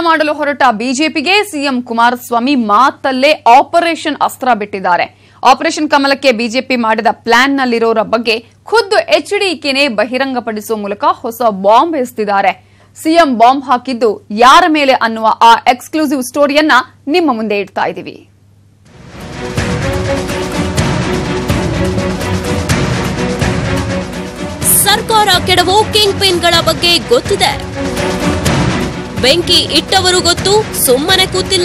ಮಾಡಲು ಹೊರಟ ಬಿಜೆಪಿಗೆ ಸಿಎಂ ಕುಮಾರಸ್ವಾಮಿ ಮಾತಲ್ಲೇ ಆಪರೇಷನ್ ಅಸ್ತ್ರ ಬಿಟ್ಟಿದ್ದಾರೆ ಆಪರೇಷನ್ ಕಮಲಕ್ಕೆ ಬಿಜೆಪಿ ಮಾಡಿದ ಪ್ಲಾನ್ನಲ್ಲಿರೋರ ಬಗ್ಗೆ ಖುದ್ದು ಎಚ್ಡಿಕೆನೇ ಬಹಿರಂಗಪಡಿಸುವ ಮೂಲಕ ಹೊಸ ಬಾಂಬ್ ಎಸೆದಿದ್ದಾರೆ ಸಿಎಂ ಬಾಂಬ್ ಹಾಕಿದ್ದು ಯಾರ ಮೇಲೆ ಅನ್ನುವ ಆ ಎಕ್ಸ್ಕ್ಲೂಸಿವ್ ಸ್ಟೋರಿಯನ್ನ ನಿಮ್ಮ ಮುಂದೆ ಇಡ್ತಾ ಇದ್ದೀವಿ ಸರ್ಕಾರ ಕೆಡವೋ ಕಿಂಗ್ ಪಿನ್ಗಳ ಬಗ್ಗೆ ಗೊತ್ತಿದೆ ಬೆಂಕಿ ಇಟ್ಟವರು ಗೊತ್ತು ಸುಮ್ಮನೆ ಕೂತಿಲ್ಲ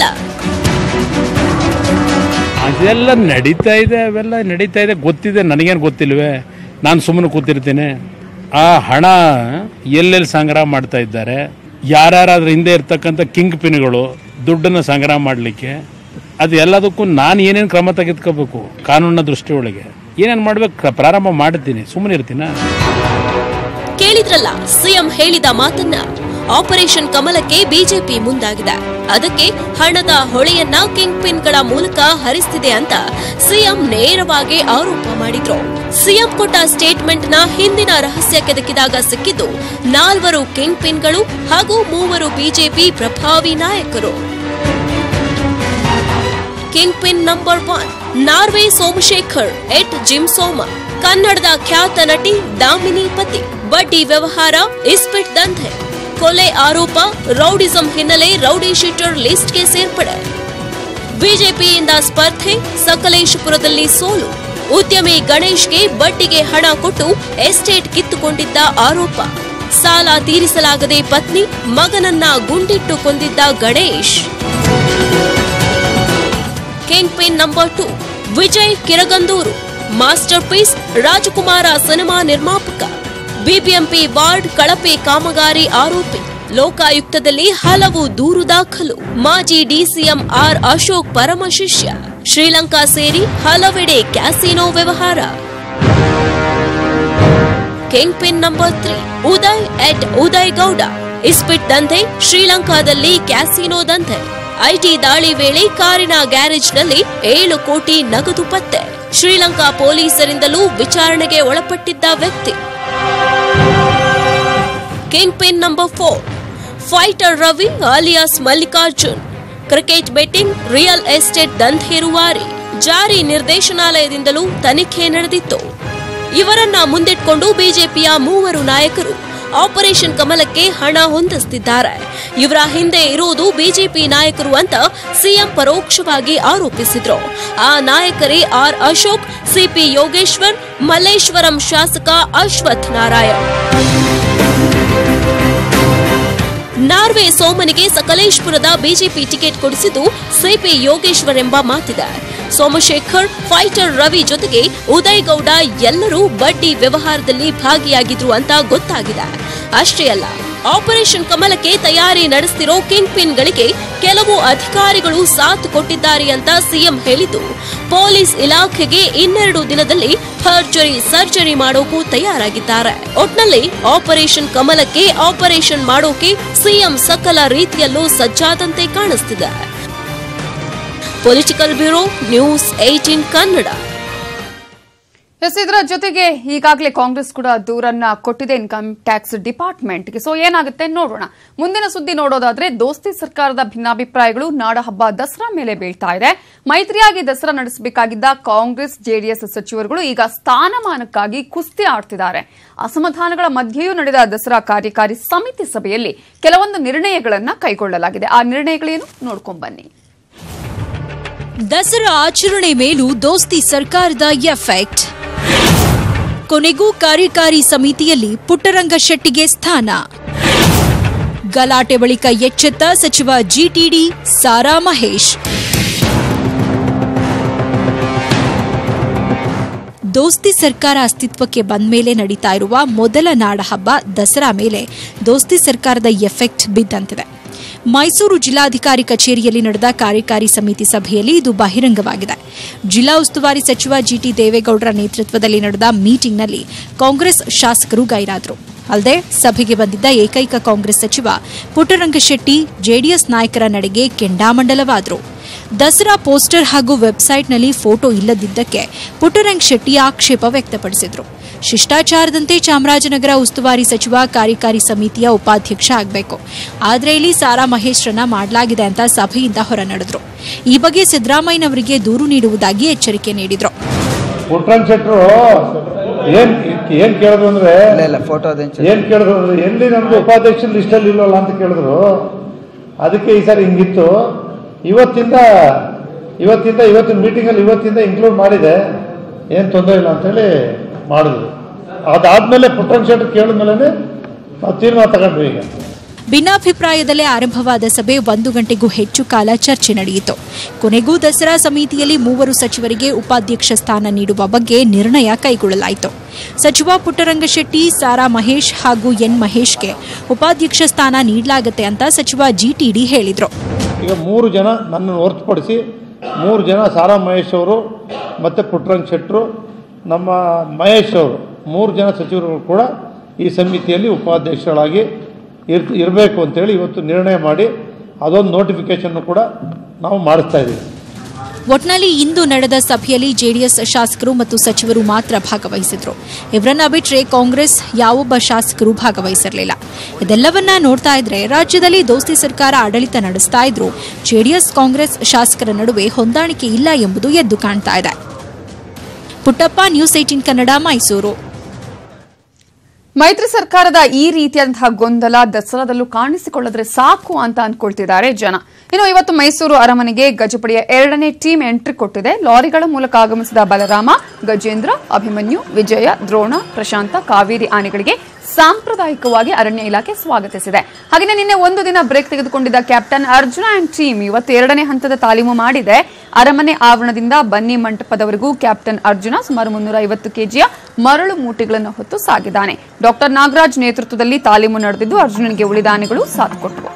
ಅದೆಲ್ಲ ನಡೀತಾ ಇದೆ ಅವೆಲ್ಲ ನಡೀತಾ ಇದೆ ಗೊತ್ತಿದೆ ನನಗೇನು ಗೊತ್ತಿಲ್ವೇ ನಾನು ಸುಮ್ಮನೆ ಕೂತಿರ್ತೀನಿ ಆ ಹಣ ಎಲ್ಲೆಲ್ಲಿ ಸಂಗ್ರಹ ಮಾಡ್ತಾ ಇದ್ದಾರೆ ಯಾರ್ಯಾರಾದ್ರ ಹಿಂದೆ ಇರ್ತಕ್ಕಂಥ ಕಿಂಗ್ ಪಿನ್ಗಳು ದುಡ್ಡನ್ನು ಸಂಗ್ರಹ ಮಾಡಲಿಕ್ಕೆ ಅದು ಎಲ್ಲದಕ್ಕೂ ನಾನು ಏನೇನು ಕ್ರಮ ತೆಗೆದುಕೋಬೇಕು ಕಾನೂನಿನ ದೃಷ್ಟಿಯೊಳಗೆ ಏನೇನು ಮಾಡ್ಬೇಕು ಪ್ರಾರಂಭ ಮಾಡ್ತೀನಿ ಸುಮ್ಮನೆ ಇರ್ತೀನ ಕೇಳಿದ್ರಲ್ಲ ಸಿಎಂ ಹೇಳಿದ ಮಾತನ್ನ ಆಪರೇಷನ್ ಕಮಲಕ್ಕೆ ಬಿಜೆಪಿ ಮುಂದಾಗಿದೆ ಅದಕ್ಕೆ ಹಣದ ಹೊಳೆಯನ್ನ ಕಿಂಗ್ ಪಿನ್ಗಳ ಮೂಲಕ ಹರಿಸ್ತಿದೆ ಅಂತ ಸಿಎಂ ನೇರವಾಗಿ ಆರೋಪ ಮಾಡಿದ್ರು ಸಿಎಂ ಕೊಟ್ಟ ಸ್ಟೇಟ್ಮೆಂಟ್ ನ ಹಿಂದಿನ ರಹಸ್ಯ ಕೆದಕಿದಾಗ ಸಿಕ್ಕಿದ್ದು ನಾಲ್ವರು ಕಿಂಗ್ ಪಿನ್ಗಳು ಹಾಗೂ ಮೂವರು ಬಿಜೆಪಿ ಪ್ರಭಾವಿ ನಾಯಕರು king pin number one Narve Somashekar at gym Soma ಕನ್ನಡದ ಖ್ಯಾತ ನಟಿ ದಾಮಿನಿ ಪತಿ ಬಡ್ಡಿ ವ್ಯವಹಾರ ಇಸ್ಪಿಟ್ ದಂಧೆ ಕೊಲೆ ಆರೋಪ ರೌಡಿಸಂ ಹಿನ್ನೆಲೆ ರೌಡಿ ಶೀಟರ್ ಲಿಸ್ಟ್ಗೆ ಸೇರ್ಪಡೆ ಬಿಜೆಪಿಯಿಂದ ಸ್ಪರ್ಧೆ ಸಕಲೇಶಪುರದಲ್ಲಿ ಸೋಲು ಉದ್ಯಮಿ ಗಣೇಶ್ಗೆ ಬಡ್ಡಿಗೆ ಹಣ ಕೊಟ್ಟು ಎಸ್ಟೇಟ್ ಕಿತ್ತುಕೊಂಡಿದ್ದ ಆರೋಪ ಸಾಲ ತೀರಿಸಲಾಗದೆ ಪತ್ನಿ ಮಗನನ್ನ ಗುಂಡಿಟ್ಟು ಕೊಂದಿದ್ದ Ganesh king pin number two Vijay Kiragandur masterpiece Rajakumara cinema ನಿರ್ಮಾಪಕ ಬಿಬಿಎಂಪಿ ವಾರ್ಡ್ ಕಳಪೆ ಕಾಮಗಾರಿ ಆರೋಪಿ ಲೋಕಾಯುಕ್ತದಲ್ಲಿ ಹಲವು ದೂರು ದಾಖಲು ಮಾಜಿ ಡಿಸಿಎಂ ಆರ್ ಅಶೋಕ್ ಪರಮ ಶಿಷ್ಯ ಶ್ರೀಲಂಕಾ ಸೇರಿ ಹಲವೆಡೆ ಕ್ಯಾಸಿನೋ ವ್ಯವಹಾರ king pin number three Uday at Uday Gowda ಇಸ್ಪಿಟ್ ದಂಧೆ ಶ್ರೀಲಂಕಾದಲ್ಲಿ ಕ್ಯಾಸಿನೋ ದಂಧೆ ಐಟಿ ದಾಳಿ ವೇಳೆ ಕಾರಿನ ಗ್ಯಾರೇಜ್ನಲ್ಲಿ ಏಳು ಕೋಟಿ ನಗದು ಪತ್ತೆ ಶ್ರೀಲಂಕಾ ಪೊಲೀಸರಿಂದಲೂ ವಿಚಾರಣೆಗೆ ಒಳಪಟ್ಟಿದ್ದ ವ್ಯಕ್ತಿ king pin number four fighter Ravi alias Mallikarjun cricket betting real estate ದಂಧೆ ರೂವಾರಿ ಜಾರಿ ನಿರ್ದೇಶನಾಲಯದಿಂದಲೂ ತನಿಖೆ ನಡೆದಿತ್ತು ಇವರನ್ನ ಮುಂದಿಟ್ಕೊಂಡು ಬಿಜೆಪಿಯ ಮೂವರು ನಾಯಕರು ಆಪರೇಷನ್ ಕಮಲಕ್ಕೆ ಹಣ ಹೊಂದಿಸ್ತಿದ್ದಾರೆ ಇವರ ಹಿಂದೆ ಇರುವುದು ಬಿಜೆಪಿ ನಾಯಕರು ಅಂತ ಸಿಎಂ ಪರೋಕ್ಷವಾಗಿ ಆರೋಪಿಸಿದ್ರು ಆ ನಾಯಕರೇ ಆರ್ ಅಶೋಕ್ ಸಿಪಿ ಯೋಗೇಶ್ವರ್ ಮಲ್ಲೇಶ್ವರಂ ಶಾಸಕ ಅಶ್ವಥ್ ನಾರಾಯಣ್ ನಾರ್ವೆ ಸೋಮನಿಗೆ ಸಕಲೇಶ್ಪುರದ ಬಿಜೆಪಿ ಟಿಕೆಟ್ ಕೊಡಿಸಿದ್ದು ಸಿಪಿ ಯೋಗೇಶ್ವರ್ ಎಂಬ ಮಾತಿದೆ ಸೋಮಶೇಖರ್ ಫೈಟರ್ ರವಿ ಜೊತೆಗೆ ಉದಯ್ ಗೌಡ ಎಲ್ಲರೂ ಬಡ್ಡಿ ವ್ಯವಹಾರದಲ್ಲಿ ಭಾಗಿಯಾಗಿದ್ರು ಅಂತ ಗೊತ್ತಾಗಿದೆ ಅಷ್ಟೇ ಅಲ್ಲ ಆಪರೇಷನ್ ಕಮಲಕ್ಕೆ ತಯಾರಿ ನಡೆಸ್ತಿರೋ ಕಿಂಗ್ ಪಿನ್ಗಳಿಗೆ ಕೆಲವು ಅಧಿಕಾರಿಗಳು ಸಾಥ್ ಕೊಟ್ಟಿದ್ದಾರೆ ಅಂತ ಸಿಎಂ ಹೇಳಿದ್ದು ಪೊಲೀಸ್ ಇಲಾಖೆಗೆ ಇನ್ನೆರಡು ದಿನದಲ್ಲಿ ಭರ್ಜರಿ ಸರ್ಜರಿ ಮಾಡೋಕು ತಯಾರಾಗಿದ್ದಾರೆ ಒಟ್ನಲ್ಲಿ ಆಪರೇಷನ್ ಕಮಲಕ್ಕೆ ಆಪರೇಷನ್ ಮಾಡೋಕೆ ಸಿಎಂ ಸಕಲ ರೀತಿಯಲ್ಲೂ ಸಜ್ಜಾದಂತೆ ಕಾಣಿಸ್ತಿದೆ political bureau news eighteen Kannada ಎಸ್ ಇದರ ಜೊತೆಗೆ ಈಗಾಗಲೇ ಕಾಂಗ್ರೆಸ್ ಕೂಡ ದೂರನ್ನ ಕೊಟ್ಟಿದೆ ಇನ್ಕಮ್ ಟ್ಯಾಕ್ಸ್ ಡಿಪಾರ್ಟ್ಮೆಂಟ್ಗೆ ಸೊ ಏನಾಗುತ್ತೆ ನೋಡೋಣ ಮುಂದಿನ ಸುದ್ದಿ ನೋಡೋದಾದ್ರೆ ದೋಸ್ತಿ ಸರ್ಕಾರದ ಭಿನ್ನಾಭಿಪ್ರಾಯಗಳು ನಾಡಹಬ್ಬ ದಸರಾ ಮೇಲೆ ಬೀಳ್ತಾ ಇದೆ ಮೈತ್ರಿಯಾಗಿ ದಸರಾ ನಡೆಸಬೇಕಾಗಿದ್ದ ಕಾಂಗ್ರೆಸ್ ಜೆಡಿಎಸ್ ಸಚಿವರುಗಳು ಈಗ ಸ್ಥಾನಮಾನಕ್ಕಾಗಿ ಕುಸ್ತಿ ಆಡ್ತಿದ್ದಾರೆ ಅಸಮಾಧಾನಗಳ ಮಧ್ಯೆಯೂ ನಡೆದ ದಸರಾ ಕಾರ್ಯಕಾರಿ ಸಮಿತಿ ಸಭೆಯಲ್ಲಿ ಕೆಲವೊಂದು ನಿರ್ಣಯಗಳನ್ನ ಕೈಗೊಳ್ಳಲಾಗಿದೆ ಆ ನಿರ್ಣಯಗಳೇನು ನೋಡ್ಕೊಂಡ್ ಬನ್ನಿ ದಸರಾ ಆಚರಣೆ ಮೇಲೂ ದೋಸ್ತಿ ಸರ್ಕಾರದ ಎಫೆಕ್ಟ್ ಕೊನೆಗೂ ಕಾರ್ಯಕಾರಿ ಸಮಿತಿಯಲ್ಲಿ ಪುಟ್ಟರಂಗ ಶೆಟ್ಟಿಗೆ ಸ್ಥಾನ ಗಲಾಟೆ ಬಳಿಕ ಎಚ್ಚೆತ್ತ ಸಚಿವ ಜಿಟಿಡಿ ಸಾರಾ ಮಹೇಶ್ ದೋಸ್ತಿ ಸರ್ಕಾರ ಅಸ್ತಿತ್ವಕ್ಕೆ ಬಂದ ಮೇಲೆ ನಡೀತಾ ಇರುವ ಮೊದಲ ನಾಡಹಬ್ಬ ದಸರಾ ಮೇಲೆ ದೋಸ್ತಿ ಸರ್ಕಾರದ ಎಫೆಕ್ಟ್ ಬಿದ್ದಂತಿದೆ ಮೈಸೂರು ಜಿಲ್ಲಾಧಿಕಾರಿ ಕಚೇರಿಯಲ್ಲಿ ನಡೆದ ಕಾರ್ಯಕಾರಿ ಸಮಿತಿ ಸಭೆಯಲ್ಲಿ ಇದು ಬಹಿರಂಗವಾಗಿದೆ ಜಿಲ್ಲಾ ಉಸ್ತುವಾರಿ ಸಚಿವ ಜಿಟಿ ದೇವೇಗೌಡರ ನೇತೃತ್ವದಲ್ಲಿ ನಡೆದ ಮೀಟಿಂಗ್ನಲ್ಲಿ ಕಾಂಗ್ರೆಸ್ ಶಾಸಕರು ಗೈರಾದರು ಅಲ್ಲದೆ ಸಭೆಗೆ ಬಂದಿದ್ದ ಏಕೈಕ ಕಾಂಗ್ರೆಸ್ ಸಚಿವ ಪುಟ್ಟರಂಗಶೆಟ್ಟಿ ಜೆಡಿಎಸ್ ನಾಯಕರ ನಡೆಗೆ ಕೆಂಡಾಮಂಡಲವಾದರು ದಸರಾ ಪೋಸ್ಟರ್ ಹಾಗೂ ವೆಬ್ಸೈಟ್ನಲ್ಲಿ ಫೋಟೋ ಇಲ್ಲದಿದ್ದಕ್ಕೆ ಪುಟ್ಟರಂಗ್ ಶೆಟ್ಟಿ ಆಕ್ಷೇಪ ವ್ಯಕ್ತಪಡಿಸಿದರು ಶಿಷ್ಟಾಚಾರದಂತೆ ಚಾಮರಾಜನಗರ ಉಸ್ತುವಾರಿ ಸಚಿವ ಕಾರ್ಯಕಾರಿ ಸಮಿತಿಯ ಉಪಾಧ್ಯಕ್ಷ ಆಗಬೇಕು ಆದರೆ ಇಲ್ಲಿ ಸಾರಾ ಮಹೇಶ್ರನ್ನ ಮಾಡಲಾಗಿದೆ ಅಂತ ಸಭೆಯಿಂದ ಹೊರ ನಡೆದ್ರು ಈ ಬಗ್ಗೆ ಸಿದ್ದರಾಮಯ್ಯನವರಿಗೆ ದೂರು ನೀಡುವುದಾಗಿ ಎಚ್ಚರಿಕೆ ನೀಡಿದ್ರು ಪುಟ್ರಂಗ್ ಶೆಟ್ರು ಏನ್ ಏನ್ ಕೇಳಿದ್ರು ಅಂದ್ರೆ ಇಲ್ಲ ಇಲ್ಲ ಫೋಟೋ ಅದೇನು ಏನ್ ಕೇಳಿದ್ರು ಅಂದ್ರೆ ಎಲ್ಲಿ ನಮ್ದು ಉಪಾಧ್ಯಕ್ಷ ಲಿಸ್ಟಲ್ಲಿ ಇಲ್ವಲ್ಲ ಅಂತ ಕೇಳಿದ್ರು ಅದಕ್ಕೆ ಈ ಸರಿ ಹಿಂಗಿತ್ತು ಇವತ್ತಿಂದ ಇವತ್ತಿಂದ ಇವತ್ತಿನ ಮೀಟಿಂಗಲ್ಲಿ ಇವತ್ತಿಂದ ಇನ್ಕ್ಲೂಡ್ ಮಾಡಿದೆ ಏನು ತೊಂದರೆ ಇಲ್ಲ ಅಂತೇಳಿ ಮಾಡಿದ್ರು ಅದಾದ್ಮೇಲೆ ಪುಟ್ರಂಗ್ ಶೆಟ್ರು ಕೇಳಿದ್ಮೇಲೆ ನಾವು ತೀರ್ಮಾನ ತಗೊಂಡ್ವಿ ಈಗ ಭಿನ್ನಾಭಿಪ್ರಾಯದಲ್ಲೇ ಆರಂಭವಾದ ಸಭೆ ಒಂದು ಗಂಟೆಗೂ ಹೆಚ್ಚು ಕಾಲ ಚರ್ಚೆ ನಡೆಯಿತು ಕೊನೆಗೂ ದಸರಾ ಸಮಿತಿಯಲ್ಲಿ ಮೂವರು ಸಚಿವರಿಗೆ ಉಪಾಧ್ಯಕ್ಷ ಸ್ಥಾನ ನೀಡುವ ಬಗ್ಗೆ ನಿರ್ಣಯ ಕೈಗೊಳ್ಳಲಾಯಿತು ಸಚಿವ ಪುಟ್ಟರಂಗಶೆಟ್ಟಿ ಸಾರಾ ಮಹೇಶ್ ಹಾಗೂ ಎನ್ ಮಹೇಶ್ಗೆ ಉಪಾಧ್ಯಕ್ಷ ಸ್ಥಾನ ನೀಡಲಾಗುತ್ತೆ ಅಂತ ಸಚಿವ ಜಿಟಿಡಿ ಹೇಳಿದ್ರು ಈಗ ಮೂರು ಜನ ನನ್ನನ್ನು ಹೊರತುಪಡಿಸಿ ಮೂರು ಜನ ಸಾರಾ ಮಹೇಶ್ ಅವರು ಮತ್ತು ಪುಟ್ಟರಂಗ್ ಶೆಟ್ಟರು ನಮ್ಮ ಮಹೇಶ್ ಅವರು ಮೂರು ಜನ ಸಚಿವರು ಕೂಡ ಈ ಸಮಿತಿಯಲ್ಲಿ ಉಪಾಧ್ಯಕ್ಷರಾಗಿ ಇರ್ ಇರಬೇಕು ಅಂತೇಳಿ ಇವತ್ತು ನಿರ್ಣಯ ಮಾಡಿ ಅದೊಂದು ನೋಟಿಫಿಕೇಶನ್ ಕೂಡ ನಾವು ಮಾಡಿಸ್ತಾ ಇದ್ದೀವಿ ಒಟ್ನಲ್ಲಿ ಇಂದು ನಡೆದ ಸಭೆಯಲ್ಲಿ ಜೆಡಿಎಸ್ ಶಾಸಕರು ಮತ್ತು ಸಚಿವರು ಮಾತ್ರ ಭಾಗವಹಿಸಿದ್ರು ಇವರನ್ನ ಬಿಟ್ರೆ ಕಾಂಗ್ರೆಸ್ ಯಾವೊಬ್ಬ ಶಾಸಕರು ಭಾಗವಹಿಸಿರಲಿಲ್ಲ ಇದೆಲ್ಲವನ್ನ ನೋಡ್ತಾ ಇದ್ರೆ ರಾಜ್ಯದಲ್ಲಿ ದೋಸ್ತಿ ಸರ್ಕಾರ ಆಡಳಿತ ನಡೆಸ್ತಾ ಇದ್ರು ಜೆಡಿಎಸ್ ಕಾಂಗ್ರೆಸ್ ಶಾಸಕರ ನಡುವೆ ಹೊಂದಾಣಿಕೆ ಇಲ್ಲ ಎಂಬುದು ಎದ್ದು ಕಾಣ್ತಾ ಇದೆ ಪುಟ್ಟಪ್ಪ ನ್ಯೂಸ್ ಏಟಿನ್ ಕನ್ನಡ ಮೈಸೂರು ಮೈತ್ರಿ ಸರ್ಕಾರದ ಈ ರೀತಿಯಾದಂತಹ ಗೊಂದಲ ದಸರಾದಲ್ಲೂ ಕಾಣಿಸಿಕೊಳ್ಳದ್ರೆ ಸಾಕು ಅಂತ ಅನ್ಕೊಳ್ತಿದ್ದಾರೆ ಜನ ಇನ್ನು ಇವತ್ತು ಮೈಸೂರು ಅರಮನೆಗೆ ಗಜಪಡೆಯ ಎರಡನೇ ಟೀಮ್ ಎಂಟ್ರಿ ಕೊಟ್ಟಿದೆ ಲಾರಿಗಳ ಮೂಲಕ ಆಗಮಿಸಿದ ಬಲರಾಮ ಗಜೇಂದ್ರ ಅಭಿಮನ್ಯು ವಿಜಯ ದ್ರೋಣ ಪ್ರಶಾಂತ ಕಾವೇರಿ ಆನೆಗಳಿಗೆ ಸಾಂಪ್ರದಾಯಿಕವಾಗಿ ಅರಣ್ಯ ಇಲಾಖೆ ಸ್ವಾಗತಿಸಿದೆ ಹಾಗೆಯೇ ನಿನ್ನೆ ಒಂದು ದಿನ ಬ್ರೇಕ್ ತೆಗೆದುಕೊಂಡಿದ್ದ ಕ್ಯಾಪ್ಟನ್ ಅರ್ಜುನ ಅಂಡ್ ಟೀಮ್ ಇವತ್ತು ಎರಡನೇ ಹಂತದ ತಾಲೀಮು ಮಾಡಿದೆ ಅರಮನೆ ಆವರಣದಿಂದ ಬನ್ನಿ ಮಂಟಪದವರೆಗೂ ಕ್ಯಾಪ್ಟನ್ ಅರ್ಜುನ ಸುಮಾರು ಮುನ್ನೂರ ಐವತ್ತು ಕೆಜಿಯ ಮರಳು ಮೂಟೆಗಳನ್ನು ಹೊತ್ತು ಸಾಗಿದ್ದಾನೆ ಡಾಕ್ಟರ್ ನಾಗರಾಜ್ ನೇತೃತ್ವದಲ್ಲಿ ತಾಲೀಮು ನಡೆದಿದ್ದು ಅರ್ಜುನನಿಗೆ ಉಳಿದ ಆನೆಗಳು ಸಾಥ್ ಕೊಟ್ಟವು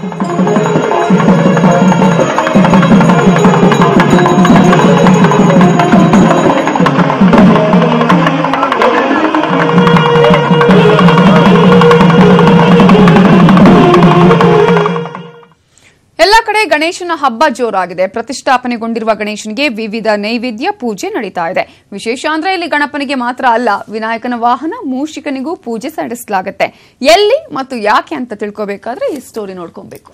ಎಲ್ಲ ಕಡೆ ಗಣೇಶನ ಹಬ್ಬ ಜೋರಾಗಿದೆ ಪ್ರತಿಷ್ಠಾಪನೆಗೊಂಡಿರುವ ಗಣೇಶನಿಗೆ ವಿವಿಧ ನೈವೇದ್ಯ ಪೂಜೆ ನಡೀತಾ ಇದೆ ವಿಶೇಷ ಅಂದ್ರೆ ಇಲ್ಲಿ ಗಣಪನಿಗೆ ಮಾತ್ರ ಅಲ್ಲ ವಿನಾಯಕನ ವಾಹನ ಮೂಷಿಕನಿಗೂ ಪೂಜೆ ನಡೆಸಲಾಗುತ್ತೆ ಎಲ್ಲಿ ಮತ್ತು ಯಾಕೆ ಅಂತ ತಿಳ್ಕೋಬೇಕಾದ್ರೆ ಈ ಸ್ಟೋರಿ ನೋಡ್ಕೊಬೇಕು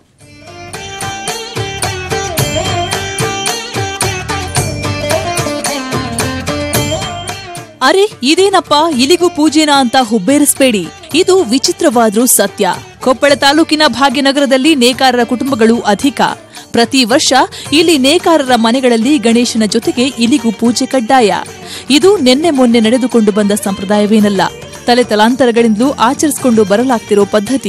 ಅರೆ ಇದೇನಪ್ಪ ಇಲಿಗೂ ಪೂಜೆನಾ ಅಂತ ಹುಬ್ಬೇರಿಸ್ಬೇಡಿ ಇದು ವಿಚಿತ್ರವಾದ್ರೂ ಸತ್ಯ ಕೊಪ್ಪಳ ತಾಲೂಕಿನ ಭಾಗ್ಯನಗರದಲ್ಲಿ ನೇಕಾರರ ಕುಟುಂಬಗಳು ಅಧಿಕ ಪ್ರತಿ ವರ್ಷ ಇಲ್ಲಿ ನೇಕಾರರ ಮನೆಗಳಲ್ಲಿ ಗಣೇಶನ ಜೊತೆಗೆ ಇಲಿಗೂ ಪೂಜೆ ಕಡ್ಡಾಯ ಇದು ನಿನ್ನೆ ಮೊನ್ನೆ ನಡೆದುಕೊಂಡು ಬಂದ ಸಂಪ್ರದಾಯವೇನಲ್ಲ ತಲೆ ತಲಾಂತರಗಳಿಂದಲೂ ಆಚರಿಸಿಕೊಂಡು ಬರಲಾಗ್ತಿರೋ ಪದ್ಧತಿ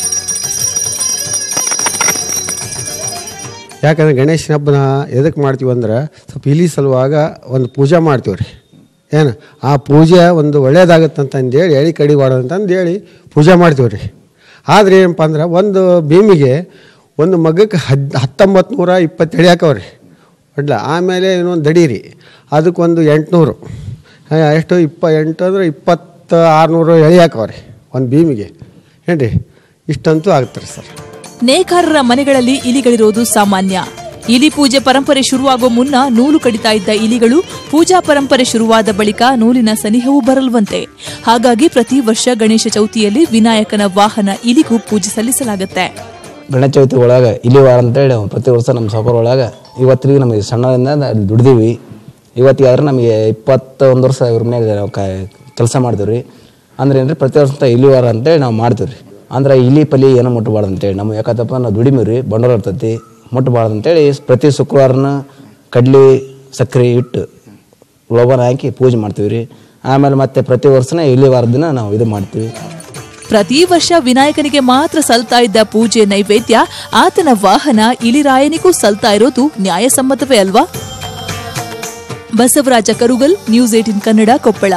ಯಾಕಂದ್ರೆ ಗಣೇಶನ ಹಬ್ಬನ ಎದಕ್ಕೆ ಮಾಡ್ತೀವಿ ಅಂದ್ರೆ ಸ್ವಲ್ಪ ಇಲಿ ಸಲುವಾಗ ಒಂದು ಪೂಜೆ ಮಾಡ್ತೀವಿ ರೀ ಏನು ಆ ಪೂಜೆ ಒಂದು ಒಳ್ಳೇದಾಗತ್ತಂತ ಅಂದೇಳಿ ಎಳಿ ಕಡಿಬಾರ್ದು ಅಂತಂದೇಳಿ ಪೂಜೆ ಮಾಡ್ತೀವಿ ರೀ ಆದರೆ ಏನಪ್ಪ ಅಂದ್ರೆ ಒಂದು ಭೀಮಿಗೆ ಒಂದು ಮಗಕ್ಕೆ ಹದ್ ಹತ್ತೊಂಬತ್ತು ನೂರ ಇಪ್ಪತ್ತು ಎಳಿ ಹಾಕವ್ರಿ ಒಡ್ಲ ಆಮೇಲೆ ಇನ್ನೊಂದು ದಡಿ ರೀ ಅದಕ್ಕೊಂದು ಎಂಟುನೂರು ಆ, ಎಷ್ಟು ಇಪ್ಪ ಎಂಟು ಅಂದ್ರೆ ಇಪ್ಪತ್ತು ಆರುನೂರು ಎಳಿ ಹಾಕವ್ರಿ ಒಂದು ಭೀಮಿಗೆ ಏನು ರೀ ಇಷ್ಟಂತೂ ಆಗುತ್ತೆ ಸರ್ ನೇಕಾರರ ಮನೆಗಳಲ್ಲಿ ಇಲಿಗಳಿರೋದು ಸಾಮಾನ್ಯ ಇಲಿ ಪೂಜೆ ಪರಂಪರೆ ಶುರುವಾಗೋ ಮುನ್ನ ನೂಲು ಕಡಿತಾ ಇದ್ದ ಇಲಿಗಳು ಪೂಜಾ ಪರಂಪರೆ ಶುರುವಾದ ಬಳಿಕ ನೂಲಿನ ಸನಿಹವೂ ಬರಲ್ವಂತೆ ಹಾಗಾಗಿ ಪ್ರತಿ ವರ್ಷ ಗಣೇಶ ಚೌತಿಯಲ್ಲಿ ವಿನಾಯಕನ ವಾಹನ ಇಲಿಗೂ ಪೂಜೆ ಸಲ್ಲಿಸಲಾಗುತ್ತೆ ಗಣೇಶ ಚೌತಿ ಒಳಗೆ ಇಲ್ಲಿ ವಾರ ಅಂತೇಳಿ ಪ್ರತಿ ವರ್ಷ ನಮ್ಮ ಸಾವುಕಾರ ಒಳಗೆ ಇವತ್ತಿಗೆ ನಮಗೆ ಸಣ್ಣದಿಂದ ಅಲ್ಲಿ ದುಡ್ದೀವಿ ಇವತ್ತಿಗೆ ಆದ್ರೆ ನಮಗೆ ಇಪ್ಪತ್ತೊಂದು ವರ್ಷ ಇವ್ರ ಮನ್ಯಾಗ ನಾವು ಕೆಲಸ ಮಾಡ್ತೀವಿ ರೀ ಅಂದ್ರೆ ಏನ್ರಿ ಪ್ರತಿ ವರ್ಷ ಇಲ್ಲಿ ವಾರ ಅಂತೇಳಿ ನಾವು ಮಾಡ್ತೀವಿ ರೀ ಅಂದ್ರೆ ಇಲಿ ಪಲಿ ಏನೋ ಮುಟ್ಟಬಾರ್ದು ಅಂತೇಳಿ ನಮ್ಮ ಯಾಕತ್ತಪ್ಪ ನಾವು ದುಡಿಮೀವಿ ರೀ ಬಂಡವಾಳ ಇರ್ತೈತಿ ಮುಟ್ಟಬಾರ್ದು ಅಂತೇಳಿ ಪ್ರತಿ ಶುಕ್ರವಾರನ ಕಡ್ಲಿ ಸಕ್ಕರೆ ಇಟ್ಟು ಲೋಬನ ಹಾಕಿ ಪೂಜೆ ಮಾಡ್ತೀವಿ ರೀ ಆಮೇಲೆ ಮತ್ತೆ ಪ್ರತಿ ವರ್ಷನ ಇಲ್ಲಿ ವಾರದ ದಿನ ನಾವು ಇದು ಮಾಡ್ತೀವಿ ಪ್ರತಿ ವರ್ಷ ವಿನಾಯಕನಿಗೆ ಮಾತ್ರ ಸಲ್ತಾ ಇದ್ದ ಪೂಜೆ ನೈವೇದ್ಯ ಆತನ ವಾಹನ ಇಲಿರಾಯನಿಗೂ ಸಲ್ತಾ ಇರೋದು ನ್ಯಾಯಸಮ್ಮತವೇ ಅಲ್ವಾ ಬಸವರಾಜ ಕರುಗಲ್ ನ್ಯೂಸ್ ಏಟಿನ್ ಕನ್ನಡ ಕೊಪ್ಪಳ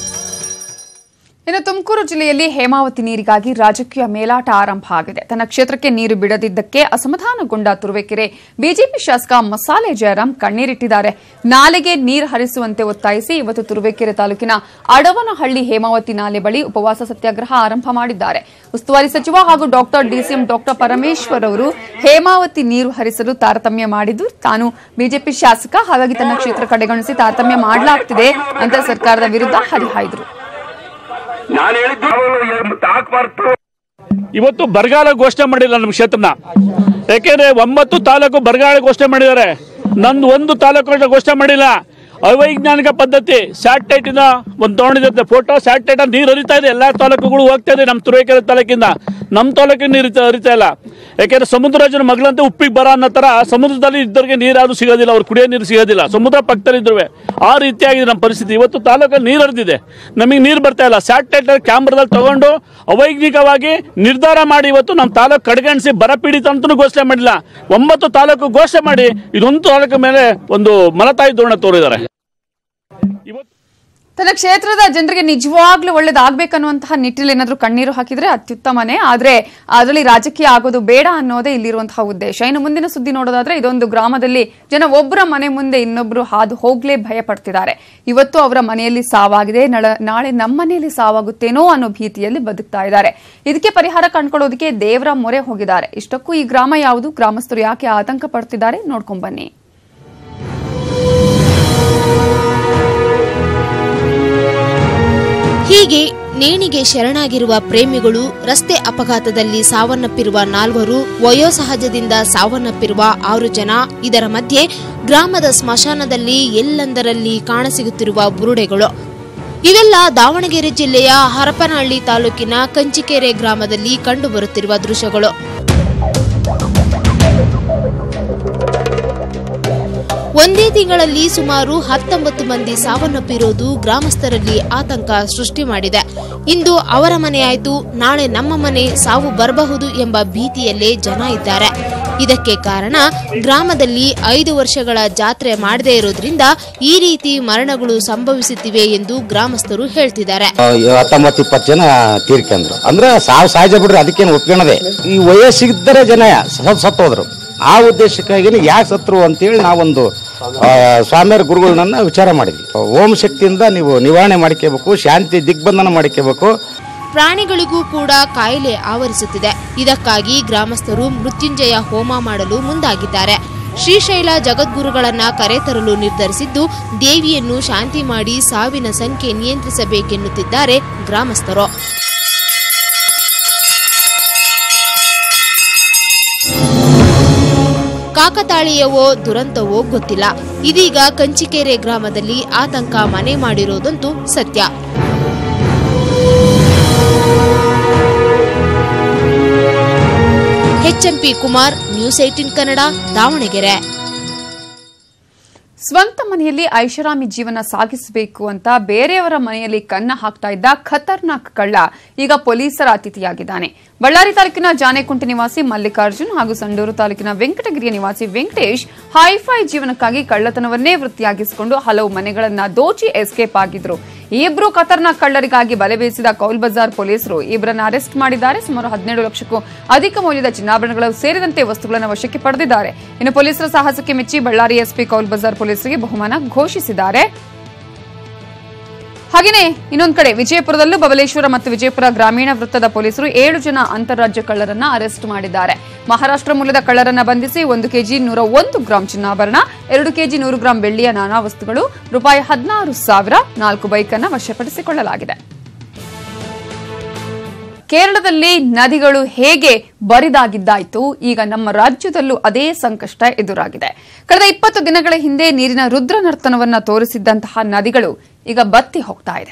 ಇನ್ನು ತುಮಕೂರು ಜಿಲ್ಲೆಯಲ್ಲಿ ಹೇಮಾವತಿ ನೀರಿಗಾಗಿ ರಾಜಕೀಯ ಮೇಲಾಟ ಆರಂಭ ಆಗಿದೆ ತನ್ನ ಕ್ಷೇತ್ರಕ್ಕೆ ನೀರು ಬಿಡದಿದ್ದಕ್ಕೆ ಅಸಮಾಧಾನಗೊಂಡ ತುರುವೇಕೆರೆ ಬಿಜೆಪಿ ಶಾಸಕ ಮಸಾಲೆ ಜಯರಾಮ್ ಕಣ್ಣೀರಿಟ್ಟಿದ್ದಾರೆ ನಾಲೆಗೆ ನೀರು ಹರಿಸುವಂತೆ ಒತ್ತಾಯಿಸಿ ಇವತ್ತು ತುರುವೇಕೆರೆ ತಾಲೂಕಿನ ಅಡವನಹಳ್ಳಿ ಹೇಮಾವತಿ ನಾಲೆ ಬಳಿ ಉಪವಾಸ ಸತ್ಯಾಗ್ರಹ ಆರಂಭ ಮಾಡಿದ್ದಾರೆ ಉಸ್ತುವಾರಿ ಸಚಿವ ಹಾಗೂ ಡಾಕ್ಟರ್ ಡಿಸಿಎಂ ಡಾಕ್ಟರ್ ಪರಮೇಶ್ವರ್ ಅವರು ಹೇಮಾವತಿ ನೀರು ಹರಿಸಲು ತಾರತಮ್ಯ ಮಾಡಿದ್ದು ತಾನು ಬಿಜೆಪಿ ಶಾಸಕ ಹಾಗಾಗಿ ತನ್ನ ಕ್ಷೇತ್ರ ಕಡೆಗಣಿಸಿ ತಾರತಮ್ಯ ಮಾಡಲಾಗ್ತಿದೆ ಅಂತ ಸರ್ಕಾರದ ವಿರುದ್ಧ ಹರಿಹಾಯ್ದರು ನಾನು ಹೇಳಿದ್ದು ಹಾಕ್ಬಾರ್ದು ಇವತ್ತು ಬರಗಾಲ ಘೋಷಣೆ ಮಾಡಿಲ್ಲ ನಮ್ಮ ಕ್ಷೇತ್ರನ ಯಾಕೆಂದ್ರೆ ಒಂಬತ್ತು ತಾಲೂಕು ಬರಗಾಲ ಘೋಷಣೆ ಮಾಡಿದ್ದಾರೆ ನಂದು ಒಂದು ತಾಲೂಕು ಘೋಷಣೆ ಮಾಡಿಲ್ಲ ಅವೈಜ್ಞಾನಿಕ ಪದ್ಧತಿ ಸ್ಯಾಟಲೈಟ್ ಇಂದ ಒಂದು ತಗೊಂಡಿದ್ದೆ ಫೋಟೋ ಸ್ಯಾಟಲೈಟ್ ನೀರು ಹರಿತಾ ಇದೆ ಎಲ್ಲಾ ತಾಲೂಕುಗಳು ಹೋಗ್ತಾ ಇದೆ ನಮ್ಮ ತುರುವೇಕೆರೆ ತಾಲೂಕಿಂದ ನಮ್ಮ ತಾಲೂಕಿನ ನೀರು ಹರಿತಾ- ಹರಿತಾ ಇಲ್ಲ ಯಾಕೆಂದ್ರೆ ಸಮುದ್ರ ರಾಜನ ಮಗಳಂತೆ ಉಪ್ಪಿಗೆ ಬರ ಅನ್ನೋ ತರ ಸಮುದ್ರದಲ್ಲಿ ಇದ್ದವ್ರಿಗೆ ನೀರಾದ್ರೂ ಸಿಗೋದಿಲ್ಲ ಅವ್ರು ಕುಡಿಯೋ ನೀರು ಸಿಗೋದಿಲ್ಲ ಸಮುದ್ರ ಪಕ್ಕದಲ್ಲಿ ಇದ್ರುವೆ ಆ ರೀತಿಯಾಗಿದೆ ನಮ್ಮ ಪರಿಸ್ಥಿತಿ ಇವತ್ತು ತಾಲೂಕಲ್ಲಿ ನೀರು ಹರಿದಿದೆ ನಮಗೆ ನೀರು ಬರ್ತಾ ಇಲ್ಲ ಸ್ಯಾಟಲೈಟ್ ಕ್ಯಾಮ್ರಾದಲ್ಲಿ ತಗೊಂಡು ಅವೈಜ್ಞಿಕವಾಗಿ ನಿರ್ಧಾರ ಮಾಡಿ ಇವತ್ತು ನಮ್ಮ ತಾಲೂಕು ಕಡೆಗಣಿಸಿ ಬರ ಪೀಡಿತ ಅಂತಲೂ ಘೋಷಣೆ ಮಾಡಿಲ್ಲ ಒಂಬತ್ತು ತಾಲೂಕು ಘೋಷಣೆ ಮಾಡಿ ಇದೊಂದು ತಾಲೂಕು ಮೇಲೆ ಒಂದು ಮಲತಾಯಿ ಧೋರಣೆ ತೋರಿದ್ದಾರೆ ತನ್ನ ಕ್ಷೇತ್ರದ ಜನರಿಗೆ ನಿಜವಾಗ್ಲೂ ಒಳ್ಳೇದಾಗ್ಬೇಕನ್ನುವಂತಹ ನಿಟ್ಟಿನಲ್ಲಿ ಏನಾದ್ರೂ ಕಣ್ಣೀರು ಹಾಕಿದ್ರೆ ಅತ್ಯುತ್ತಮನೇ ಆದ್ರೆ ಅದರಲ್ಲಿ ರಾಜಕೀಯ ಆಗೋದು ಬೇಡ ಅನ್ನೋದೇ ಇಲ್ಲಿರುವಂತಹ ಉದ್ದೇಶ ಇನ್ನು ಮುಂದಿನ ಸುದ್ದಿ ನೋಡೋದಾದ್ರೆ ಇದೊಂದು ಗ್ರಾಮದಲ್ಲಿ ಜನ ಒಬ್ಬರ ಮನೆ ಮುಂದೆ ಇನ್ನೊಬ್ರು ಹಾದು ಹೋಗ್ಲೇ ಭಯ ಪಡ್ತಿದ್ದಾರೆ ಇವತ್ತು ಅವರ ಮನೆಯಲ್ಲಿ ಸಾವಾಗಿದೆ ನಳ- ನಾಳೆ ನಮ್ಮ ಮನೆಯಲ್ಲಿ ಸಾವಾಗುತ್ತೇನೋ ಅನ್ನೋ ಭೀತಿಯಲ್ಲಿ ಬದುಕ್ತಾ ಇದ್ದಾರೆ ಇದಕ್ಕೆ ಪರಿಹಾರ ಕಂಡುಕೊಳ್ಳೋದಕ್ಕೆ ದೇವರ ಮೊರೆ ಹೋಗಿದ್ದಾರೆ ಇಷ್ಟಕ್ಕೂ ಈ ಗ್ರಾಮ ಯಾವುದು ಗ್ರಾಮಸ್ಥರು ಯಾಕೆ ಆತಂಕ ಪಡ್ತಿದ್ದಾರೆ ನೋಡ್ಕೊಂಡ್ ಬನ್ನಿ ಹೀಗೆ ನೇಣಿಗೆ ಶರಣಾಗಿರುವ ಪ್ರೇಮಿಗಳು ರಸ್ತೆ ಅಪಘಾತದಲ್ಲಿ ಸಾವನ್ನಪ್ಪಿರುವ ನಾಲ್ವರು ವಯೋಸಹಜದಿಂದ ಸಾವನ್ನಪ್ಪಿರುವ ಆರು ಜನ ಇದರ ಮಧ್ಯೆ ಗ್ರಾಮದ ಸ್ಮಶಾನದಲ್ಲಿ ಎಲ್ಲೆಂದರಲ್ಲಿ ಕಾಣಸಿಗುತ್ತಿರುವ ಬುರುಡೆಗಳು ಇವೆಲ್ಲ ದಾವಣಗೆರೆ ಜಿಲ್ಲೆಯ ಹರಪನಹಳ್ಳಿ ತಾಲೂಕಿನ ಕಂಚಿಕೆರೆ ಗ್ರಾಮದಲ್ಲಿ ಕಂಡುಬರುತ್ತಿರುವ ದೃಶ್ಯಗಳು ಒಂದೇ ತಿಂಗಳಲ್ಲಿ ಸುಮಾರು ಹತ್ತೊಂಬತ್ತು ಮಂದಿ ಸಾವನ್ನಪ್ಪಿರುವುದು ಗ್ರಾಮಸ್ಥರಲ್ಲಿ ಆತಂಕ ಸೃಷ್ಟಿ ಮಾಡಿದೆ ಇಂದು ಅವರ ಮನೆಯಾಯಿತು ನಾಳೆ ನಮ್ಮ ಮನೆ ಸಾವು ಬರಬಹುದು ಎಂಬ ಭೀತಿಯಲ್ಲೇ ಜನ ಇದ್ದಾರೆ ಇದಕ್ಕೆ ಕಾರಣ ಗ್ರಾಮದಲ್ಲಿ ಐದು ವರ್ಷಗಳ ಜಾತ್ರೆ ಮಾಡದೇ ಇರೋದ್ರಿಂದ ಈ ರೀತಿ ಮರಣಗಳು ಸಂಭವಿಸುತ್ತಿವೆ ಎಂದು ಗ್ರಾಮಸ್ಥರು ಹೇಳ್ತಿದ್ದಾರೆ ಹತ್ತೊಂಬತ್ತು ಇಪ್ಪತ್ತು ಜನ ತೀರ್ಕೊಂಡ್ರು ಅಂದ್ರೆ ಸಾವು ಸಹಜ ಬಿಡ್ರಿ ಅದಕ್ಕೇನು ಒಪ್ಕೊಳ್ಳದೆ ಈ ವಯಸ್ಸಿದ್ದರೆ ಜನ ಸತ್ ಸತ್ತೋದ್ರು ಆ ಉದ್ದೇಶಕ್ಕಾಗಿ ಯಾಕೆ ಸತ್ರು ಅಂತೇಳಿ ನಾವೊಂದು ಆ, ಸ್ವಾಮಿಯರ ಗುರುಗಳನ್ನ ವಿಚಾರ ಮಾಡಿದ್ವಿ ಓಂ ಶಕ್ತಿಯಿಂದ ನೀವು ನಿವಾರಣೆ ಮಾಡ್ಕೋಬೇಕು ಶಾಂತಿ ದಿಗ್ಬಂಧನ ಮಾಡ್ಕೋಬೇಕು ಪ್ರಾಣಿಗಳಿಗೂ ಕೂಡ ಕಾಯಿಲೆ ಆವರಿಸುತ್ತಿದೆ ಇದಕ್ಕಾಗಿ ಗ್ರಾಮಸ್ಥರು ಮೃತ್ಯುಂಜಯ ಹೋಮ ಮಾಡಲು ಮುಂದಾಗಿದ್ದಾರೆ ಶ್ರೀಶೈಲ ಜಗದ್ಗುರುಗಳನ್ನ ಕರೆತರಲು ನಿರ್ಧರಿಸಿದ್ದು ದೇವಿಯನ್ನು ಶಾಂತಿ ಮಾಡಿ ಸಾವಿನ ಸಂಖ್ಯೆ ನಿಯಂತ್ರಿಸಬೇಕೆನ್ನುತ್ತಿದ್ದಾರೆ ಗ್ರಾಮಸ್ಥರು ಕಾಕತಾಳೀಯವೋ ದುರಂತವೋ ಗೊತ್ತಿಲ್ಲ ಇದೀಗ ಕಂಚಿಕೆರೆ ಗ್ರಾಮದಲ್ಲಿ ಆತಂಕ ಮನೆ ಮಾಡಿರೋದಂತೂ ಸತ್ಯ HMP Kumar news eighteen Kannada Davanagere ಸ್ವಂತ ಮನೆಯಲ್ಲಿ ಐಷಾರಾಮಿ ಜೀವನ ಸಾಗಿಸಬೇಕು ಅಂತ ಬೇರೆಯವರ ಮನೆಯಲ್ಲಿ ಕನ್ನ ಹಾಕ್ತಾ ಇದ್ದ ಖತರ್ನಾಕ್ ಕಳ್ಳ ಈಗ ಪೊಲೀಸರ ಅತಿಥಿಯಾಗಿದ್ದಾನೆ ಬಳ್ಳಾರಿ ತಾಲೂಕಿನ ಜಾನೆಕುಂಟೆ ನಿವಾಸಿ ಮಲ್ಲಿಕಾರ್ಜುನ್ ಹಾಗೂ ಸಂಡೂರು ತಾಲೂಕಿನ ವೆಂಕಟಗಿರಿಯ ನಿವಾಸಿ ವೆಂಕಟೇಶ್ ಹೈಫೈ ಜೀವನಕ್ಕಾಗಿ ಕಳ್ಳತನವನ್ನೇ ವೃತ್ತಿಯಾಗಿಸಿಕೊಂಡು ಹಲವು ಮನೆಗಳನ್ನ ದೋಚಿ ಎಸ್ಕೇಪ್ ಆಗಿದ್ರು ಈ ಇಬ್ರು ಖತರ್ನಾಕ್ ಕಳ್ಳರಿಗಾಗಿ ಬಲೆ ಬೀಸಿದ ಕೌಲ್ ಬಜಾರ್ ಪೊಲೀಸರು ಇಬ್ಬರನ್ನ ಅರೆಸ್ಟ್ ಮಾಡಿದ್ದಾರೆ ಸುಮಾರು ಹದಿನೇಳು ಲಕ್ಷಕ್ಕೂ ಅಧಿಕ ಮೌಲ್ಯದ ಚಿನ್ನಾಭರಣಗಳು ಸೇರಿದಂತೆ ವಸ್ತುಗಳನ್ನು ವಶಕ್ಕೆ ಪಡೆದಿದ್ದಾರೆ ಇನ್ನು ಪೊಲೀಸರ ಸಾಹಸಕ್ಕೆ ಮೆಚ್ಚಿ ಬಳ್ಳಾರಿ ಎಸ್ಪಿ ಕೌಲ್ ಬಜಾರ್ ಪೊಲೀಸರಿಗೆ ಬಹುಮಾನ ಘೋಷಿಸಿದ್ದಾರೆ ಹಾಗೆಯೇ ಇನ್ನೊಂದು ಕಡೆ ವಿಜಯಪುರದಲ್ಲೂ ಬಬಲೇಶ್ವರ ಮತ್ತು ವಿಜಯಪುರ ಗ್ರಾಮೀಣ ವೃತ್ತದ ಪೊಲೀಸರು ಏಳು ಜನ ಅಂತಾರಾಜ್ಯ ಕಳ್ಳರನ್ನ ಅರೆಸ್ಟ್ ಮಾಡಿದ್ದಾರೆ ಮಹಾರಾಷ್ಟ್ರ ಮೂಲದ ಕಳ್ಳರನ್ನ ಬಂಧಿಸಿ ಒಂದು ಕೆಜಿ ನೂರ ಒಂದು ಗ್ರಾಂ ಚಿನ್ನಾಭರಣ ಎರಡು ಕೆಜಿ ನೂರು ಗ್ರಾಂ ಬೆಳ್ಳಿಯ ನಾನಾ ವಸ್ತುಗಳು ರೂಪಾಯಿ ಹದಿನಾರು ಸಾವಿರ ನಾಲ್ಕು ಬೈಕ್ ಅನ್ನ ವಶಪಡಿಸಿಕೊಳ್ಳಲಾಗಿದೆ ಕೇರಳದಲ್ಲಿ ನದಿಗಳು ಹೇಗೆ ಬರಿದಾಗಿದ್ದಾಯ್ತು ಈಗ ನಮ್ಮ ರಾಜ್ಯದಲ್ಲೂ ಅದೇ ಸಂಕಷ್ಟ ಎದುರಾಗಿದೆ ಕಳೆದ ಇಪ್ಪತ್ತು ದಿನಗಳ ಹಿಂದೆ ನೀರಿನ ರುದ್ರ ನರ್ತನವನ್ನ ತೋರಿಸಿದ್ದಂತಹ ನದಿಗಳು ಈಗ ಬತ್ತಿ ಹೋಗ್ತಾ ಇದೆ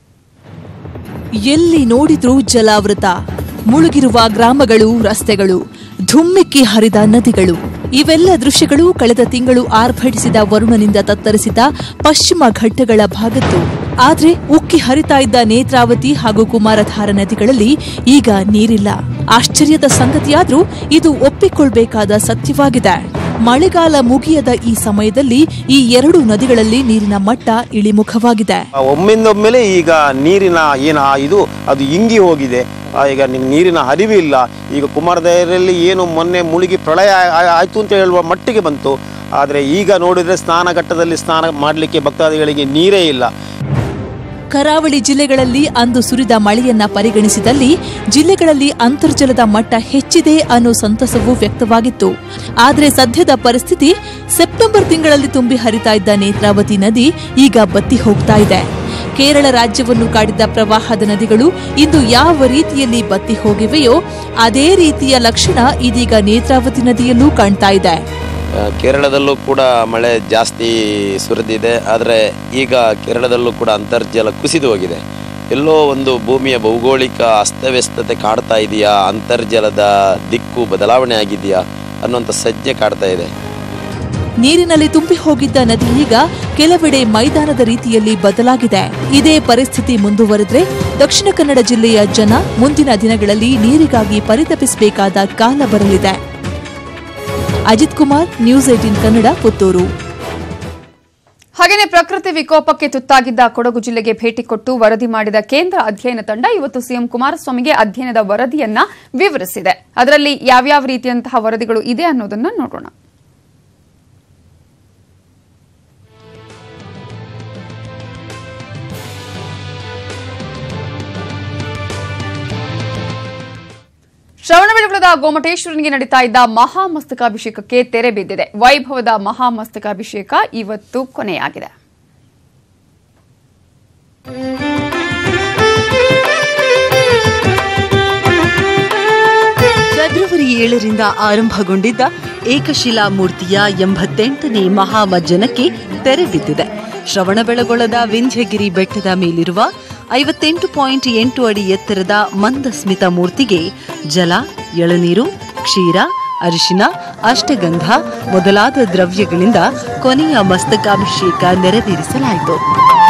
ಎಲ್ಲಿ ನೋಡಿದ್ರೂ ಜಲಾವೃತ ಮುಳುಗಿರುವ ಗ್ರಾಮಗಳು ರಸ್ತೆಗಳು ಧುಮ್ಮಿಕ್ಕಿ ಹರಿದ ನದಿಗಳು ಇವೆಲ್ಲ ದೃಶ್ಯಗಳು ಕಳೆದ ತಿಂಗಳು ಆರ್ಭಟಿಸಿದ ವರುಣನಿಂದ ತತ್ತರಿಸಿದ ಪಶ್ಚಿಮ ಘಟ್ಟಗಳ ಭಾಗದ್ದು ಆದ್ರೆ ಉಕ್ಕಿ ಹರಿತಾ ಇದ್ದ ನೇತ್ರಾವತಿ ಹಾಗೂ ಕುಮಾರಧಾರ ನದಿಗಳಲ್ಲಿ ಈಗ ನೀರಿಲ್ಲ ಆಶ್ಚರ್ಯದ ಸಂಗತಿಯಾದ್ರೂ ಇದು ಒಪ್ಪಿಕೊಳ್ಬೇಕಾದ ಸತ್ಯವಾಗಿದೆ ಮಳೆಗಾಲ ಮುಗಿಯದ ಈ ಸಮಯದಲ್ಲಿ ಈ ಎರಡು ನದಿಗಳಲ್ಲಿ ನೀರಿನ ಮಟ್ಟ ಇಳಿಮುಖವಾಗಿದೆ ಒಮ್ಮಿಂದೊಮ್ಮೆಲೆ ಈಗ ನೀರಿನ ಏನು ಆ ಇದು ಅದು ಇಂಗಿ ಹೋಗಿದೆ ಆ, ಈಗ ನಿ- ನೀರಿನ ಹರಿವು ಇಲ್ಲ ಈಗ ಕುಮಾರಧಾರೆಯಲ್ಲಿ ಏನು ಮೊನ್ನೆ ಮುಳುಗಿ ಪ್ರಳಯ ಆ- ಆಯ್ತು ಅಂತ ಹೇಳುವ ಮಟ್ಟಿಗೆ ಬಂತು ಆದರೆ ಈಗ ನೋಡಿದ್ರೆ ಸ್ನಾನಘಟ್ಟದಲ್ಲಿ ಸ್ನಾನ ಮಾಡಲಿಕ್ಕೆ ಭಕ್ತಾದಿಗಳಿಗೆ ನೀರೇ ಇಲ್ಲ ಕರಾವಳಿ ಜಿಲ್ಲೆಗಳಲ್ಲಿ ಅಂದು ಸುರಿದ ಮಳೆಯನ್ನ ಪರಿಗಣಿಸಿದಲ್ಲಿ ಜಿಲ್ಲೆಗಳಲ್ಲಿ ಅಂತರ್ಜಲದ ಮಟ್ಟ ಹೆಚ್ಚಿದೆ ಅನ್ನೋ ಸಂತಸವೂ ವ್ಯಕ್ತವಾಗಿತ್ತು ಆದರೆ ಸದ್ಯದ ಪರಿಸ್ಥಿತಿ ಸೆಪ್ಟೆಂಬರ್ ತಿಂಗಳಲ್ಲಿ ತುಂಬಿ ಹರಿತಾ ಇದ್ದ ನೇತ್ರಾವತಿ ನದಿ ಈಗ ಬತ್ತಿ ಹೋಗ್ತಾ ಇದೆ ಕೇರಳ ರಾಜ್ಯವನ್ನು ಕಾಡಿದ್ದ ಪ್ರವಾಹದ ನದಿಗಳು ಇಂದು ಯಾವ ರೀತಿಯಲ್ಲಿ ಬತ್ತಿ ಹೋಗಿವೆಯೋ ಅದೇ ರೀತಿಯ ಲಕ್ಷಣ ಇದೀಗ ನೇತ್ರಾವತಿ ನದಿಯಲ್ಲೂ ಕಾಣ್ತಾ ಇದೆ ಆ, ಕೇರಳದಲ್ಲೂ ಕೂಡ ಮಳೆ ಜಾಸ್ತಿ ಸುರಿದಿದೆ ಆದರೆ ಈಗ ಕೇರಳದಲ್ಲೂ ಕೂಡ ಅಂತರ್ಜಲ ಕುಸಿದು ಹೋಗಿದೆ ಎಲ್ಲೋ ಒಂದು ಭೂಮಿಯ ಭೌಗೋಳಿಕ ಅಸ್ತವ್ಯಸ್ತತೆ ಕಾಡ್ತಾ ಇದೆಯಾ ಅಂತರ್ಜಲದ ದಿಕ್ಕು ಬದಲಾವಣೆ ಆಗಿದೆಯಾ ಅನ್ನುವಂಥ ಸಜ್ಜೆ ಕಾಡ್ತಾ ಇದೆ ನೀರಿನಲ್ಲಿ ತುಂಬಿ ಹೋಗಿದ್ದ ನದಿ ಈಗ ಕೆಲವೆಡೆ ಮೈದಾನದ ರೀತಿಯಲ್ಲಿ ಬದಲಾಗಿದೆ ಇದೇ ಪರಿಸ್ಥಿತಿ ಮುಂದುವರೆದ್ರೆ ದಕ್ಷಿಣ ಕನ್ನಡ ಜಿಲ್ಲೆಯ ಜನ ಮುಂದಿನ ದಿನಗಳಲ್ಲಿ ನೀರಿಗಾಗಿ ಪರಿತಪಿಸಬೇಕಾದ ಕಾಲ ಬರಲಿದೆ ಅಜಿತ್ ಕುಮಾರ್ ನ್ಯೂಸ್ ಏಟೀನ್ ಕನ್ನಡ ಪುತ್ತೂರು ಹಾಗೆಯೇ ಪ್ರಕೃತಿ ವಿಕೋಪಕ್ಕೆ ತುತ್ತಾಗಿದ್ದ ಕೊಡಗು ಜಿಲ್ಲೆಗೆ ಭೇಟಿ ಕೊಟ್ಟು ವರದಿ ಮಾಡಿದ ಕೇಂದ್ರ ಅಧ್ಯಯನ ತಂಡ ಇವತ್ತು ಸಿಎಂ ಕುಮಾರಸ್ವಾಮಿಗೆ ಅಧ್ಯಯನದ ವರದಿಯನ್ನ ವಿವರಿಸಿದೆ ಅದರಲ್ಲಿ ಯಾವ್ಯಾವ ರೀತಿಯಂತಹ ವರದಿಗಳು ಇದೆ ಅನ್ನೋದನ್ನ ನೋಡೋಣ ಶ್ರವಣಬೆಳಗೊಳದ ಗೋಮಟೇಶ್ವರನಿಗೆ ನಡೀತಾ ಇದ್ದ ಮಹಾಮಸ್ತಕಾಭಿಷೇಕಕ್ಕೆ ತೆರೆ ಬಿದ್ದಿದೆ ವೈಭವದ ಮಹಾಮಸ್ತಕಾಭಿಷೇಕ ಇವತ್ತು ಕೊನೆಯಾಗಿದೆ ಫೆಬ್ರವರಿ ಏಳರಿಂದ ಆರಂಭಗೊಂಡಿದ್ದ ಏಕಶಿಲಾ ಮೂರ್ತಿಯ ಎಂಬತ್ತೆಂಟನೇ ಮಹಾಮಜ್ಜನಕ್ಕೆ ತೆರೆ ಬಿದ್ದಿದೆ ಶ್ರವಣಬೆಳಗೊಳದ ವಿಂಧ್ಯಗಿರಿ ಬೆಟ್ಟದ ಮೇಲಿರುವ ಐವತ್ತೆಂಟು ಪಾಯಿಂಟ್ ಎಂಟು ಅಡಿ ಎತ್ತರದ ಮಂದಸ್ಮಿತ ಮೂರ್ತಿಗೆ ಜಲ ಎಳನೀರು ಕ್ಷೀರ ಅರಿಶಿನ ಅಷ್ಟಗಂಧ ಮೊದಲಾದ ದ್ರವ್ಯಗಳಿಂದ ಕೊನೆಯ ಮಸ್ತಕಾಭಿಷೇಕ ನೆರವೇರಿಸಲಾಯಿತು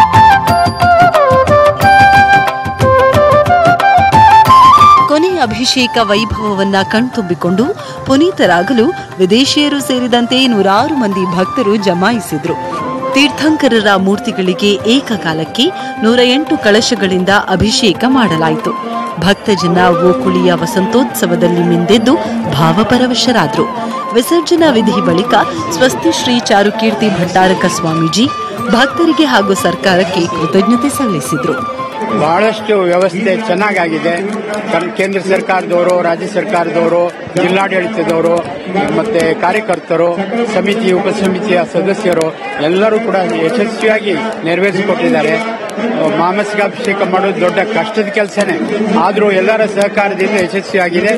ಕೊನೆಯ ಅಭಿಷೇಕ ವೈಭವವನ್ನ ಕಣ್ತುಂಬಿಕೊಂಡು ಪುನೀತರಾಗಲು ವಿದೇಶಿಯರು ಸೇರಿದಂತೆ ನೂರಾರು ಮಂದಿ ಭಕ್ತರು ಜಮಾಯಿಸಿದ್ರು ತೀರ್ಥಂಕರರ ಮೂರ್ತಿಗಳಿಗೆ ಏಕಕಾಲಕ್ಕೆ ನೂರ ಎಂಟು ಕಳಶಗಳಿಂದ ಅಭಿಷೇಕ ಮಾಡಲಾಯಿತು ಭಕ್ತಜನ ಓಕುಳಿಯ ವಸಂತೋತ್ಸವದಲ್ಲಿ ಮಿಂದೆದ್ದು ಭಾವಪರವಶರಾದ್ರು ವಿಸರ್ಜನಾ ವಿಧಿ ಬಳಿಕ ಸ್ವಸ್ತಿ ಶ್ರೀ ಚಾರುಕೀರ್ತಿ ಭಟ್ಟಾರಕ ಸ್ವಾಮೀಜಿ ಭಕ್ತರಿಗೆ ಹಾಗೂ ಸರ್ಕಾರಕ್ಕೆ ಕೃತಜ್ಞತೆ ಸಲ್ಲಿಸಿದ್ರು ಬಹಳಷ್ಟು ವ್ಯವಸ್ಥೆ ಚೆನ್ನಾಗಾಗಿದೆ ಕರ್- ಕೇಂದ್ರ ಸರ್ಕಾರದವರು ರಾಜ್ಯ ಸರ್ಕಾರದವರು ಜಿಲ್ಲಾಡಳಿತದವರು ಮತ್ತೆ ಕಾರ್ಯಕರ್ತರು ಸಮಿತಿ ಉಪಸಮಿತಿಯ ಸದಸ್ಯರು ಎಲ್ಲರೂ ಕೂಡ ಯಶಸ್ವಿಯಾಗಿ ನೆರವೇರಿಸಿಕೊಟ್ಟಿದ್ದಾರೆ ಮಾನಸಿಕಾಭಿಷೇಕ ಮಾಡೋದು ದೊಡ್ಡ ಕಷ್ಟದ ಕೆಲಸನೇ ಆದರೂ ಎಲ್ಲರ ಸಹಕಾರದಿಂದ ಯಶಸ್ವಿಯಾಗಿದೆ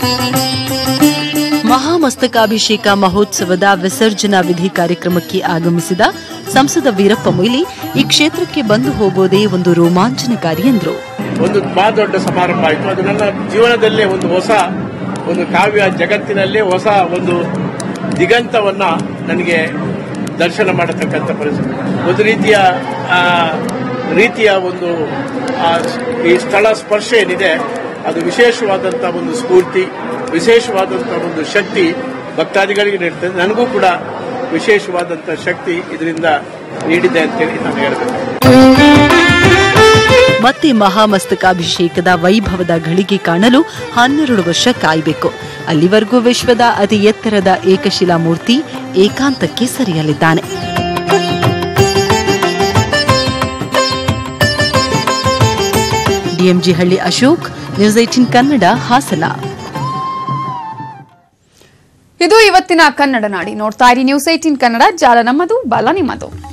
ಮಹಾಮಸ್ತಕಾಭಿಷೇಕ ಮಹೋತ್ಸವದ ವಿಸರ್ಜನಾ ವಿಧಿ ಕಾರ್ಯಕ್ರಮಕ್ಕೆ ಆಗಮಿಸಿದ ಸಂಸದ ವೀರಪ್ಪ ಮೊಯ್ಲಿ ಈ ಕ್ಷೇತ್ರಕ್ಕೆ ಬಂದು ಹೋಗೋದೇ ಒಂದು ರೋಮಾಂಚನಕಾರಿ ಎಂದರು ಒಂದು ಬಹಳ ದೊಡ್ಡ ಸಮಾರಂಭ ಆಯಿತು ಅದು ನನ್ನ ಜೀವನದಲ್ಲೇ ಒಂದು ಹೊಸ ಒಂದು ಕಾವ್ಯ ಜಗತ್ತಿನಲ್ಲೇ ಹೊಸ ಒಂದು ದಿಗಂತವನ್ನ ನನಗೆ ದರ್ಶನ ಮಾಡತಕ್ಕಂಥ ಪರಿಸ್ಥಿತಿ ಒಂದು ರೀತಿಯ ಆ, ರೀತಿಯ ಒಂದು ಆ, ಈ ಸ್ಥಳ ಸ್ಪರ್ಶ ಏನಿದೆ ಅದು ವಿಶೇಷವಾದಂಥ ಒಂದು ಸ್ಫೂರ್ತಿ ವಿಶೇಷವಾದಂಥ ಒಂದು ಶಕ್ತಿ ಭಕ್ತಾದಿಗಳಿಗೆ ನೀಡ್ತದೆ ನನಗೂ ಕೂಡ ವಿಶೇಷವಾದಂಥ ಶಕ್ತಿ ಇದರಿಂದ ನೀಡಿದೆ ಅಂತೇಳಿ ನಾನು ಹೇಳ್ಬೇಕು ಮತ್ತೆ ಮಹಾಮಸ್ತಕಾಭಿಷೇಕದ ವೈಭವದ ಘಳಿಗೆ ಕಾಣಲು ಹನ್ನೆರಡು ವರ್ಷ ಕಾಯಬೇಕು ಅಲ್ಲಿವರೆಗೂ ವಿಶ್ವದ ಅತಿ ಎತ್ತರದ ಏಕಶಿಲಾ ಮೂರ್ತಿ ಏಕಾಂತಕ್ಕೆ ಸರಿಯಲಿದ್ದಾನೆ DMG Halli Ashok news eighteen Kannada Hassan ಇದು ಇವತ್ತಿನ ಕನ್ನಡ ನಾಡಿ ನೋಡ್ತಾ ಇರಿ ನ್ಯೂಸ್ ಏಟೀನ್ ಕನ್ನಡ ಜಾಲ ನಮ್ಮದು ಬಲ ನಿಮ್ಮದು